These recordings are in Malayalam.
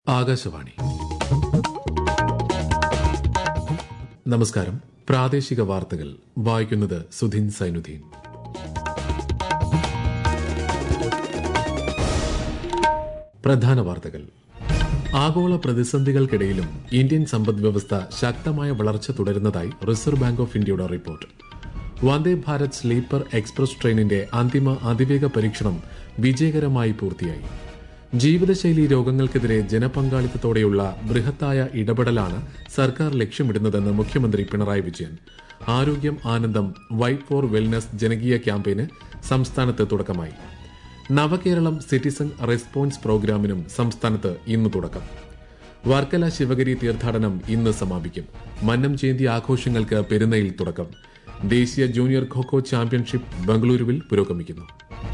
ആകാശവാണി നമസ്കാരം പ്രാദേശിക വാർത്തകൾ വായിക്കുന്നത് സുധിൻ സൈനുദ്ദീൻ പ്രധാന വാർത്തകൾ ആഗോള പ്രതിസന്ധികൾക്കിടയിലും ഇന്ത്യൻ സമ്പദ് വ്യവസ്ഥ ശക്തമായ വളർച്ച തുടരുന്നതായി റിസർവ് ബാങ്ക് ഓഫ് ഇന്ത്യയുടെ report Vande Bharat sleeper express ട്രെയിനിന്റെ അന്തിമ അതിവേഗ പരീക്ഷണം വിജയകരമായി പൂർത്തിയായി ജീവിതശൈലി രോഗങ്ങൾക്കെതിരെ ജനപങ്കാളിത്തത്തോടെയുള്ള ബൃഹത്തായ ഇടപെടലാണ് സർക്കാർ ലക്ഷ്യമിടുന്നതെന്ന് മുഖ്യമന്ത്രി പിണറായി വിജയൻ ആരോഗ്യം ആനന്ദം വൈറ്റ് ഫോർ വെൽനസ് ജനകീയ ക്യാമ്പയിന് സംസ്ഥാനത്ത് തുടക്കമായി നവകേരളം സിറ്റിസൺ റെസ്പോൺസ് പ്രോഗ്രാമിനും സംസ്ഥാനത്ത് ഇന്ന് തുടക്കം വർക്കല ശിവഗിരി തീർത്ഥാടനം ഇന്ന് സമാപിക്കും മന്നം ജയന്തി ആഘോഷങ്ങൾക്ക് പെരുന്നയിൽ തുടക്കം ദേശീയ ജൂനിയർ ഖോഖോ ചാമ്പ്യൻഷിപ്പ് ബംഗളൂരുവിൽ പുരോഗമിക്കുന്നു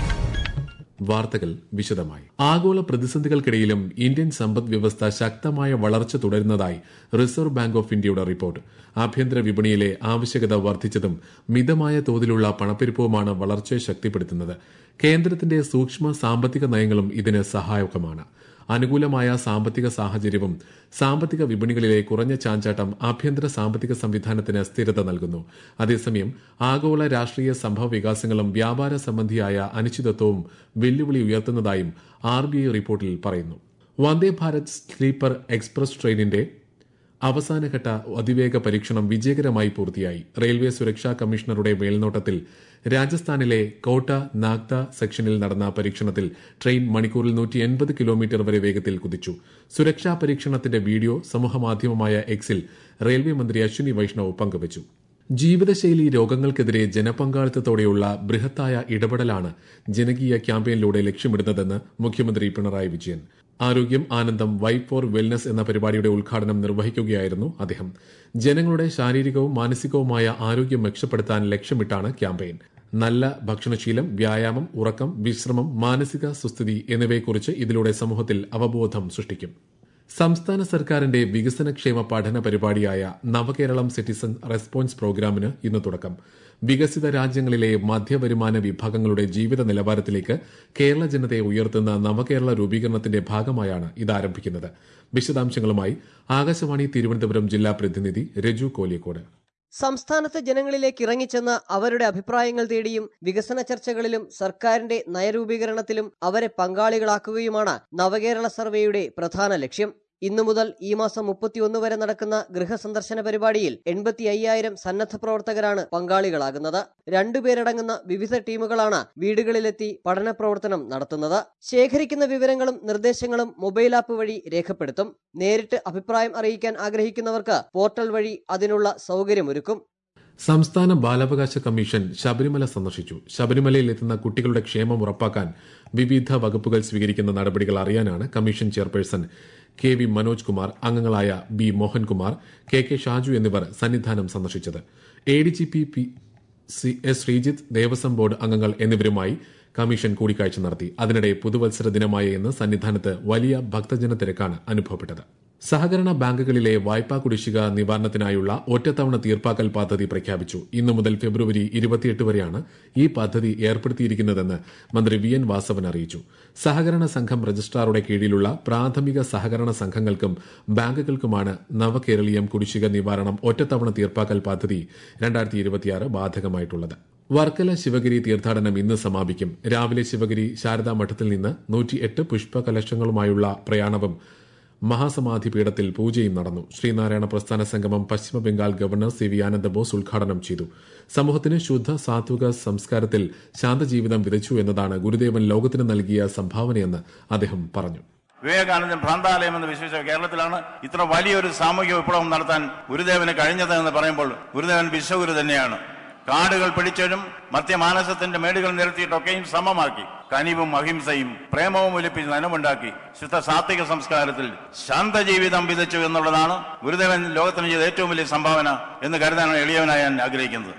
വാർത്തകൾ വിശദമായി ആഗോള പ്രതിസന്ധികൾക്കിടയിലും ഇന്ത്യൻ സമ്പദ് വ്യവസ്ഥ ശക്തമായ വളർച്ച തുടരുന്നതായി റിസർവ് ബാങ്ക് ഓഫ് ഇന്ത്യയുടെ റിപ്പോർട്ട് ആഭ്യന്തര വിപണിയിലെ ആവശ്യകത വർദ്ധിച്ചതും മിതമായ തോതിലുള്ള പണപ്പെരുപ്പവുമാണ് വളർച്ചയെ ശക്തിപ്പെടുത്തുന്നത് കേന്ദ്രത്തിന്റെ സൂക്ഷ്മ സാമ്പത്തിക നയങ്ങളും ഇതിന് സഹായകമാണ് അനുകൂലമായ സാമ്പത്തിക സാഹചര്യവും സാമ്പത്തിക വിപണികളിലെ കുറഞ്ഞ ചാഞ്ചാട്ടം ആഭ്യന്തര സാമ്പത്തിക സംവിധാനത്തിന് സ്ഥിരത നൽകുന്നു അതേസമയം ആഗോള രാഷ്ട്രീയ സംഭവ വികാസങ്ങളും വ്യാപാര സംബന്ധിയായ അനിശ്ചിതത്വവും വെല്ലുവിളി ഉയർത്തുന്നതായും ആർ ബി ഐ റിപ്പോർട്ടിൽ പറയുന്നു വന്ദേ ഭാരത് സ്ലീപ്പർ എക്സ്പ്രസ് ട്രെയിനിന്റെ അവസാനഘട്ട അതിവേഗ പരീക്ഷണം വിജയകരമായി പൂർത്തിയായി റെയിൽവേ സുരക്ഷാ കമ്മീഷണറുടെ മേൽനോട്ടത്തിൽ രാജസ്ഥാനിലെ കോട്ട നാഗ്ദ സെക്ഷനിൽ നടന്ന പരീക്ഷണത്തിൽ ട്രെയിൻ മണിക്കൂറിൽ നൂറ്റി എൺപത് കിലോമീറ്റർ വരെ വേഗത്തിൽ കുതിച്ചു സുരക്ഷാ പരീക്ഷണത്തിന്റെ വീഡിയോ സമൂഹമാധ്യമമായ എക്സിൽ റെയിൽവേ മന്ത്രി അശ്വിനി വൈഷ്ണവ് പങ്കുവച്ചു ജീവിതശൈലി രോഗങ്ങൾക്കെതിരെ ജനപങ്കാളിത്തത്തോടെയുള്ള ബൃഹത്തായ ഇടപെടലാണ് ജനകീയ ക്യാമ്പയിനിലൂടെ ലക്ഷ്യമിടുന്നതെന്ന് മുഖ്യമന്ത്രി പിണറായി വിജയൻ ആരോഗ്യം ആനന്ദം വൈറ്റ് ഫോർ വെൽനസ് എന്ന പരിപാടിയുടെ ഉദ്ഘാടനം നിർവഹിക്കുകയായിരുന്നു അദ്ദേഹം ജനങ്ങളുടെ ശാരീരികവും മാനസികവുമായ ആരോഗ്യം മെച്ചപ്പെടുത്താൻ ലക്ഷ്യമിട്ടാണ് ക്യാമ്പയിൻ നല്ല ഭക്ഷണശീലം വ്യായാമം ഉറക്കം വിശ്രമം മാനസിക സുസ്ഥിതി എന്നിവയെക്കുറിച്ച് ഇതിലൂടെ സമൂഹത്തിൽ അവബോധം സൃഷ്ടിക്കും സംസ്ഥാന സർക്കാരിന്റെ വികസനക്ഷേമ പഠന പരിപാടിയായ നവകേരളം സിറ്റിസൺ റെസ്പോൺസ് പ്രോഗ്രാമിന് ഇന്ന് തുടക്കം വികസിത രാജ്യങ്ങളിലെ മധ്യവരുമാന വിഭാഗങ്ങളുടെ ജീവിത നിലവാരത്തിലേക്ക് കേരള ജനതയെ ഉയർത്തുന്ന നവകേരള രൂപീകരണത്തിന്റെ ഭാഗമായാണ് ഇത് ആരംഭിക്കുന്നത് വിശദാംശങ്ങളുമായി ആകാശവാണി തിരുവനന്തപുരം ജില്ലാ പ്രതിനിധി രജു കോലിയക്കോട് സംസ്ഥാനത്ത് ജനങ്ങളിലേക്ക് ഇറങ്ങിച്ചെന്ന് അവരുടെ അഭിപ്രായങ്ങൾ തേടിയും വികസന ചർച്ചകളിലും സർക്കാരിന്റെ നയരൂപീകരണത്തിലും അവരെ പങ്കാളികളാക്കുകയുമാണ് നവകേരള സർവേയുടെ പ്രധാന ലക്ഷ്യം ഇന്നു മുതൽ ഈ മാസം മുപ്പത്തിയൊന്ന് വരെ നടക്കുന്ന ഗൃഹസന്ദർശന പരിപാടിയിൽ എൺപത്തി അയ്യായിരം സന്നദ്ധ പ്രവർത്തകരാണ് പങ്കാളികളാകുന്നത് രണ്ടുപേരടങ്ങുന്ന വിവിധ ടീമുകളാണ് വീടുകളിലെത്തി പഠന പ്രവർത്തനം നടത്തുന്നത് ശേഖരിക്കുന്ന വിവരങ്ങളും നിർദ്ദേശങ്ങളും മൊബൈൽ ആപ്പ് വഴി രേഖപ്പെടുത്തും നേരിട്ട് അഭിപ്രായം അറിയിക്കാൻ ആഗ്രഹിക്കുന്നവർക്ക് പോർട്ടൽ വഴി അതിനുള്ള സൗകര്യമൊരുക്കും സംസ്ഥാന ബാലാവകാശ കമ്മീഷൻ ശബരിമല സന്ദർശിച്ചു ശബരിമലയിൽ എത്തുന്ന കുട്ടികളുടെ ക്ഷേമം ഉറപ്പാക്കാൻ വിവിധ വകുപ്പുകൾ സ്വീകരിക്കുന്ന നടപടികൾ അറിയാനാണ് commission chairperson K V Manoj Kumar അംഗങ്ങളായ B Mohankumar K K Shaju എന്നിവർ സന്നിധാനം സന്ദർശിച്ചത് A D G P P C S Sreejith Devaswom board അംഗങ്ങൾ എന്നിവരുമായി കമ്മീഷൻ കൂടിക്കാഴ്ച നടത്തി അതിനിടെ പുതുവത്സര ദിനമായ ഇന്ന് സന്നിധാനത്ത് വലിയ ഭക്തജന തിരക്കാണ് അനുഭവപ്പെട്ടത് സഹകരണ ബാങ്കുകളിലെ വായ്പാ കുടിശ്ശിക നിവാരണത്തിനായുള്ള ഒറ്റത്തവണ തീർപ്പാക്കൽ പദ്ധതി പ്രഖ്യാപിച്ചു ഇന്നു മുതൽ ഫെബ്രുവരി ഇരുപത്തിയെട്ട് വരെയാണ് ഈ പദ്ധതി ഏർപ്പെടുത്തിയിരിക്കുന്നതെന്ന് മന്ത്രി വി എൻ വാസവൻ അറിയിച്ചു സഹകരണ സംഘം രജിസ്ട്രാറുടെ കീഴിലുള്ള പ്രാഥമിക സഹകരണ സംഘങ്ങൾക്കും ബാങ്കുകൾക്കുമാണ് നവകേരളീയം കുടിശ്ശിക നിവാരണം ഒറ്റത്തവണ തീർപ്പാക്കൽ പദ്ധതി രണ്ടായിരത്തി ഇരുപത്തിയാറ് ബാധകമായിട്ടുള്ളത് വർക്കല ശിവഗിരി തീർത്ഥാടനം ഇന്ന് സമാപിക്കും രാവിലെ ശിവഗിരി ശാരദാ മഠത്തിൽ നിന്ന് നൂറ്റിയെട്ട് പുഷ്പകലശങ്ങളുമായുള്ള പ്രയാണവും മഹാസമാധി പീഠത്തിൽ പൂജയും നടന്നു ശ്രീനാരായണ പ്രസ്ഥാന സംഗമം പശ്ചിമ Bengal governor C V Anandabose ഉദ്ഘാടനം ചെയ്തു സമൂഹത്തിന് ശുദ്ധ സാത്വിക സംസ്കാരത്തിൽ ശാന്തജീവിതം വിതച്ചു എന്നതാണ് ഗുരുദേവൻ ലോകത്തിന് നൽകിയ സംഭാവനയെന്ന് അദ്ദേഹം പറഞ്ഞു വിവേകാനന്ദൻ ഭ്രാന്താലയം എന്ന് വിശ്വസിച്ച കേരളത്തിലാണ് ഇത്ര വലിയൊരു സാമൂഹിക വിപ്ലവം നടത്താൻ ഗുരുദേവന് കഴിഞ്ഞത് എന്ന് പറയുമ്പോൾ ഗുരുദേവൻ വിശ്വഗുരു തന്നെയാണ് കാടുകൾ പിടിച്ചഴും മധ്യമാനസത്തിന്റെ മേടുകൾ നിരത്തിയിട്ടൊക്കെയും സമമാക്കി കനിവും അഹിംസയും പ്രേമവും ഒലിപ്പിച്ച് നനമുണ്ടാക്കി ശുദ്ധ സാത്വിക സംസ്കാരത്തിൽ ശാന്തജീവിതം വിതച്ചു എന്നുള്ളതാണ് ഗുരുദേവൻ ലോകത്തിന് ചെയ്ത ഏറ്റവും വലിയ സംഭാവന എന്ന് കരുതാനാണ് എളിയവനായി ഞാൻ ആഗ്രഹിക്കുന്നത്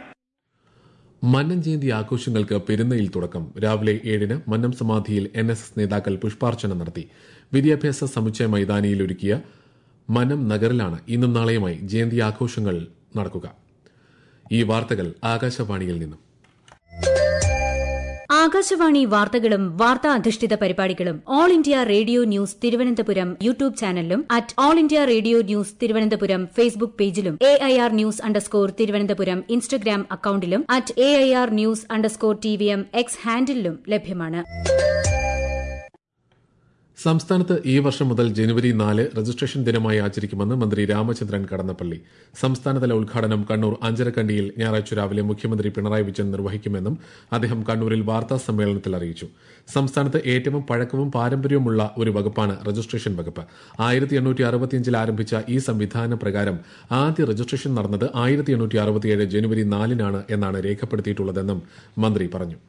മന്നം ജയന്തി ആഘോഷങ്ങൾക്ക് പെരുന്നയിൽ തുടക്കം രാവിലെ ഏഴിന് മന്നം സമാധിയിൽ എൻ എസ് എസ് നേതാക്കൾ പുഷ്പാർച്ചന നടത്തി വിദ്യാഭ്യാസ സമുച്ചയ മൈതാനിയിൽ ഒരുക്കിയ മനം നഗറിലാണ് ഇന്നും നാളെയുമായി ജയന്തി ആഘോഷങ്ങൾ നടക്കുക ഈ വാർത്തകൾ ആകാശവാണിയിൽ നിന്നും ആകാശവാണി വാർത്തകളും വാർത്താ അധിഷ്ഠിത പരിപാടികളും all India radio news Thiruvananthapuram YouTube ചാനലിലും at all India radio news Thiruvananthapuram Facebook പേജിലും A I R news underscore Thiruvananthapuram Instagram അക്കൌണ്ടിലും at A I R news underscore T V M X ഹാൻഡിലും ലഭ്യമാണ് സംസ്ഥാനത്ത് ഈ വർഷം മുതൽ ജനുവരി നാല് രജിസ്ട്രേഷൻ ദിനമായി ആചരിക്കുമെന്ന് മന്ത്രി രാമചന്ദ്രൻ കടന്നപ്പള്ളി സംസ്ഥാനതല ഉദ്ഘാടനം കണ്ണൂർ അഞ്ചരക്കണ്ടിയിൽ ഞായറാഴ്ച രാവിലെ മുഖ്യമന്ത്രി പിണറായി വിജയൻ നിർവഹിക്കുമെന്നും അദ്ദേഹം കണ്ണൂരിൽ വാർത്താ സമ്മേളനത്തിൽ അറിയിച്ചു സംസ്ഥാനത്ത് ഏറ്റവും പഴക്കവും പാരമ്പര്യവുമുള്ള ഒരു വകുപ്പാണ് രജിസ്ട്രേഷൻ വകുപ്പ് ആയിരത്തി എണ്ണൂറ്റി അറുപത്തിയഞ്ചിൽ ആരംഭിച്ച ഈ സംവിധാന പ്രകാരം ആദ്യ രജിസ്ട്രേഷൻ നടന്നത് ആയിരത്തി എണ്ണൂറ്റി അറുപത്തിയേഴ് ജനുവരി നാലിനാണ് എന്നാണ് രേഖപ്പെടുത്തിയിട്ടുള്ളതെന്നും മന്ത്രി പറഞ്ഞു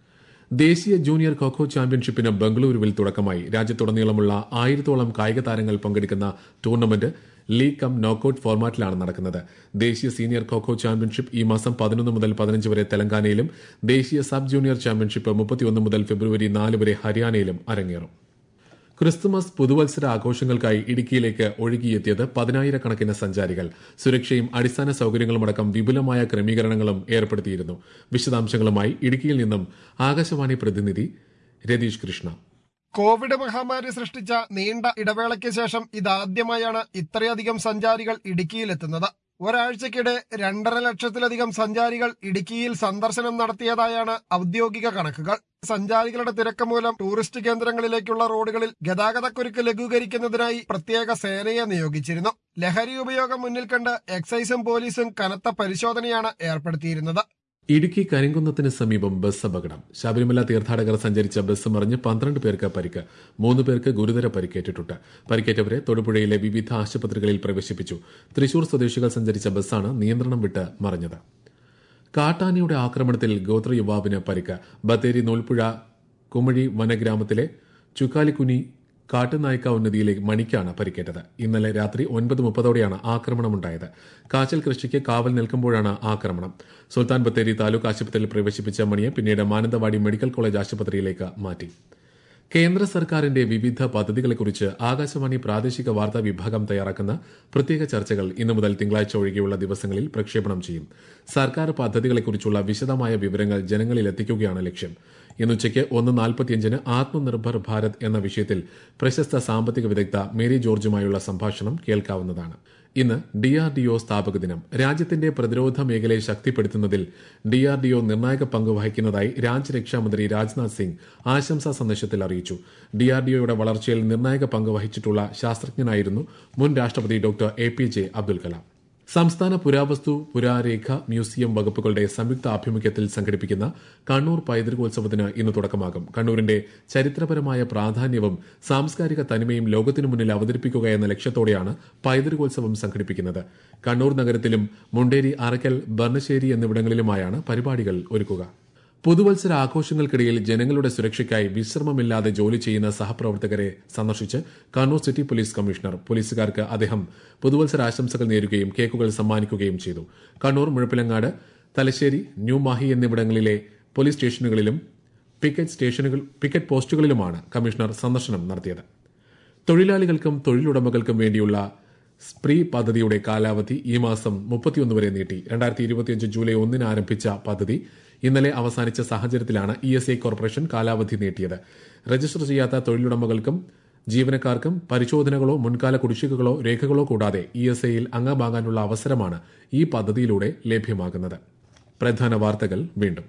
ദേശീയ ജൂനിയർ ഖോഖോ ചാമ്പ്യൻഷിപ്പിന് ബംഗളൂരുവിൽ തുടക്കമായി രാജ്യത്തുടനീളമുള്ള ആയിരത്തോളം കായിക താരങ്ങൾ പങ്കെടുക്കുന്ന ടൂർണമെന്റ് ലീഗ് കം നോക്കൌട്ട് ഫോർമാറ്റിലാണ് നടക്കുന്നത് ദേശീയ സീനിയർ ഖോഖോ ചാമ്പ്യൻഷിപ്പ് ഈ മാസം പതിനൊന്ന് മുതൽ പതിനഞ്ച് വരെ തെലങ്കാനയിലും ദേശീയ സബ് ജൂനിയർ ചാമ്പ്യൻഷിപ്പ് മുപ്പത്തിയൊന്ന് മുതൽ ഫെബ്രുവരി നാല് വരെ ഹരിയാനയിലും അരങ്ങേറും ക്രിസ്തുമസ് പുതുവത്സര ആഘോഷങ്ങൾക്കായി ഇടുക്കിയിലേക്ക് ഒഴുകിയെത്തിയത് പതിനായിരക്കണക്കിന് സഞ്ചാരികൾ സുരക്ഷയും അടിസ്ഥാന സൌകര്യങ്ങളുമടക്കം വിപുലമായ ക്രമീകരണങ്ങളും ഏർപ്പെടുത്തിയിരുന്നു വിശദാംശങ്ങളുമായി ഇടുക്കിയിൽ നിന്നും ആകാശവാണി പ്രതിനിധി രതീഷ് കൃഷ്ണ കോവിഡ് മഹാമാരി സൃഷ്ടിച്ച നീണ്ട ഇടവേളയ്ക്ക് ശേഷം ഇതാദ്യമായാണ് ഇത്രയധികം സഞ്ചാരികൾ ഇടുക്കിയിലെത്തുന്നത് ഒരാഴ്ചക്കിടെ രണ്ടര ലക്ഷത്തിലധികം സഞ്ചാരികൾ ഇടുക്കിയിൽ സന്ദർശനം നടത്തിയതായാണ് ഔദ്യോഗിക കണക്കുകൾ സഞ്ചാരികളുടെ തിരക്ക് മൂലം ടൂറിസ്റ്റ് കേന്ദ്രങ്ങളിലേക്കുള്ള റോഡുകളിൽ ഗതാഗതക്കുരുക്ക് ലഘൂകരിക്കുന്നതിനായി പ്രത്യേക സേനയെ നിയോഗിച്ചിരുന്നു ലഹരി ഉപയോഗം മുന്നിൽ കണ്ട് എക്സൈസും പോലീസും കനത്ത പരിശോധനയാണ് ഏർപ്പെടുത്തിയിരുന്നത് ഇടുക്കി കരിങ്കുന്നത്തിന് സമീപം ബസ് അപകടം ശബരിമല തീർത്ഥാടകർ സഞ്ചരിച്ച ബസ് മറിഞ്ഞ് പന്ത്രണ്ട് പേർക്ക് പരിക്ക് മൂന്ന് പേർക്ക് ഗുരുതര പരിക്കേറ്റിട്ടുണ്ട് പരിക്കേറ്റവരെ തൊടുപുഴയിലെ വിവിധ ആശുപത്രികളിൽ പ്രവേശിപ്പിച്ചു തൃശൂർ സ്വദേശികൾ സഞ്ചരിച്ച ബസ്സാണ് നിയന്ത്രണം വിട്ട് മറിഞ്ഞത് കാട്ടാനയുടെ ആക്രമണത്തിൽ ഗോത്ര യുവാവിന് പരിക്ക് ബത്തേരി നൂൽപ്പുഴ കുമഴി വനഗ്രാമത്തിലെ ചുക്കാലിക്കുനി കാട്ടുനായ്ക്ക ഉന്നതിയിലെ മണിക്കാണ് പരിക്കേറ്റത് ഇന്നലെ രാത്രി ഒൻപത് മുപ്പതോടെയാണ് ആക്രമണമുണ്ടായത് കാച്ചൽ കൃഷിക്ക് കാവൽ നിൽക്കുമ്പോഴാണ് ആക്രമണം സുൽത്താൻ ബത്തേരി താലൂക്ക് ആശുപത്രിയിൽ പ്രവേശിപ്പിച്ച മണിയെ പിന്നീട് മാനന്തവാടി മെഡിക്കൽ കോളേജ് ആശുപത്രിയിലേക്ക് മാറ്റി കേന്ദ്ര സർക്കാരിന്റെ വിവിധ പദ്ധതികളെക്കുറിച്ച് ആകാശവാണി പ്രാദേശിക വാർത്താ വിഭാഗം തയ്യാറാക്കുന്ന പ്രത്യേക ചർച്ചകൾ ഇന്നു മുതൽ തിങ്കളാഴ്ച ഒഴികെയുള്ള ദിവസങ്ങളിൽ പ്രക്ഷേപണം ചെയ്യും സർക്കാർ പദ്ധതികളെക്കുറിച്ചുള്ള വിശദമായ വിവരങ്ങൾ ജനങ്ങളിൽ എത്തിക്കുകയാണ് ലക്ഷ്യം ഇന്നുച്ചയ്ക്ക് ഒന്ന് നാൽപ്പത്തിയഞ്ചിന് ആത്മനിർഭർ ഭാരത് എന്ന വിഷയത്തിൽ പ്രശസ്ത സാമ്പത്തിക വിദഗ്ധ മേരി ജോർജുമായുള്ള സംഭാഷണം കേൾക്കാവുന്നതാണ് ഇന്ന് ഡിആർഡിഒ സ്ഥാപക ദിനം രാജ്യത്തിന്റെ പ്രതിരോധ മേഖലയെ ശക്തിപ്പെടുത്തുന്നതിൽ ഡിആർഡിഒ നിർണായക പങ്ക് വഹിക്കുന്നതായി രാജ്യരക്ഷാമന്ത്രി രാജ്നാഥ് സിംഗ് ആശംസാ സന്ദേശത്തിൽ അറിയിച്ചു ഡിആർഡിഒയുടെ വളർച്ചയിൽ നിർണായക പങ്ക് വഹിച്ചിട്ടുള്ള ശാസ്ത്രജ്ഞനായിരുന്നു മുൻ രാഷ്ട്രപതി doctor A P J Abdul Kalam സംസ്ഥാന പുരാവസ്തു പുരാരേഖ മ്യൂസിയം വകുപ്പുകളുടെ സംയുക്ത ആഭിമുഖ്യത്തിൽ സംഘടിപ്പിക്കുന്ന കണ്ണൂർ പൈതൃകോത്സവത്തിന് ഇന്ന് തുടക്കമാകും കണ്ണൂരിന്റെ ചരിത്രപരമായ പ്രാധാന്യവും സാംസ്കാരിക തനിമയും ലോകത്തിനു മുന്നിൽ അവതരിപ്പിക്കുക എന്ന ലക്ഷ്യത്തോടെയാണ് പൈതൃകോത്സവം സംഘടിപ്പിക്കുന്നത് കണ്ണൂർ നഗരത്തിലും മുണ്ടേരി അറക്കൽ ബർണശ്ശേരി എന്നിവിടങ്ങളിലുമായാണ് പരിപാടികൾ ഒരുക്കുക പുതുവത്സര ആഘോഷങ്ങൾക്കിടയിൽ ജനങ്ങളുടെ സുരക്ഷയ്ക്കായി വിശ്രമമില്ലാതെ ജോലി ചെയ്യുന്ന സഹപ്രവർത്തകരെ സന്ദർശിച്ച് കണ്ണൂർ സിറ്റി പോലീസ് കമ്മീഷണർ പോലീസുകാർക്ക് അദ്ദേഹം പുതുവത്സര ആശംസകൾ നേരുകയും കേക്കുകൾ സമ്മാനിക്കുകയും ചെയ്തു കണ്ണൂർ മുഴപ്പിലങ്ങാട് തലശ്ശേരി ന്യൂ മാഹി എന്നിവിടങ്ങളിലെ പോലീസ് സ്റ്റേഷനുകളിലും പിക്കറ്റ് സ്റ്റേഷനുകൾ പിക്കറ്റ് പോസ്റ്റുകളിലുമാണ് കമ്മീഷണർ സന്ദർശനം നടത്തിയത് തൊഴിലാളികൾക്കും തൊഴിലുടമകൾക്കും വേണ്ടിയുള്ള സ്പ്രീ പദ്ധതിയുടെ കാലാവധി ഈ മാസം മുപ്പത്തിയൊന്ന് വരെ നീട്ടി രണ്ടായിരത്തി ഇരുപത്തിയഞ്ച് ജൂലൈ ഒന്നിന് ആരംഭിച്ച പദ്ധതി ഇന്നലെ അവസാനിച്ച സാഹചര്യത്തിലാണ് ഇ എസ് ഐ കോർപ്പറേഷൻ കാലാവധി നീട്ടിയത് രജിസ്റ്റർ ചെയ്യാത്ത തൊഴിലുടമകൾക്കും ജീവനക്കാർക്കും പരിശോധനകളോ മുൻകാല കുടിശ്ശികകളോ രേഖകളോ കൂടാതെ ഇ എസ് ഐയിൽ അംഗമാകാനുള്ള അവസരമാണ് ഈ പദ്ധതിയിലൂടെ ലഭ്യമാകുന്നത് പ്രധാന വാർത്തകൾ വീണ്ടും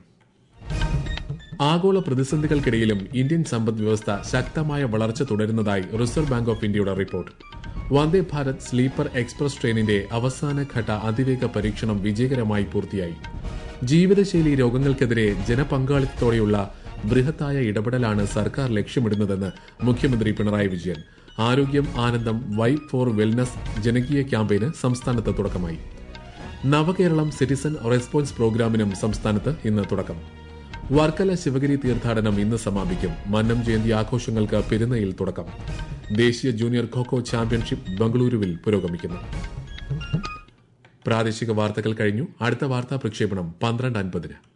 ആഗോള പ്രതിസന്ധികൾക്കിടയിലും ഇന്ത്യൻ സമ്പദ് വ്യവസ്ഥ ശക്തമായ വളർച്ച തുടരുന്നതായി റിസർവ് ബാങ്ക് ഓഫ് ഇന്ത്യയുടെ report Vande Bharat sleeper express ട്രെയിനിന്റെ അവസാനഘട്ട അതിവേഗ പരീക്ഷണം വിജയകരമായി പൂർത്തിയായി ജീവിതശൈലി രോഗങ്ങൾക്കെതിരെ ജനപങ്കാളിത്തത്തോടെയുള്ള ബൃഹത്തായ ഇടപെടലാണ് സർക്കാർ ലക്ഷ്യമിടുന്നതെന്ന് മുഖ്യമന്ത്രി പിണറായി വിജയൻ ആരോഗ്യം ആനന്ദം വൈബ് ഫോർ വെൽനസ് ജനകീയ ക്യാമ്പയിന് സംസ്ഥാനത്ത് തുടക്കമായി നവകേരളം സിറ്റിസൺ റെസ്പോൺസ് പ്രോഗ്രാമിനും സംസ്ഥാനത്ത് ഇന്ന് തുടക്കം വർക്കല ശിവഗിരി തീർത്ഥാടനം ഇന്ന് സമാപിക്കും മന്നം ജയന്തി ആഘോഷങ്ങൾക്ക് പെരുന്നയിൽ തുടക്കം ദേശീയ ജൂനിയർ ഖോഖോ ചാമ്പ്യൻഷിപ്പ് ബംഗളൂരുവിൽ പുരോഗമിക്കുന്നു പ്രാദേശിക വാർത്തകൾ കഴിഞ്ഞു അടുത്ത വാർത്താ പ്രക്ഷേപണം പന്ത്രണ്ട് അൻപതിന്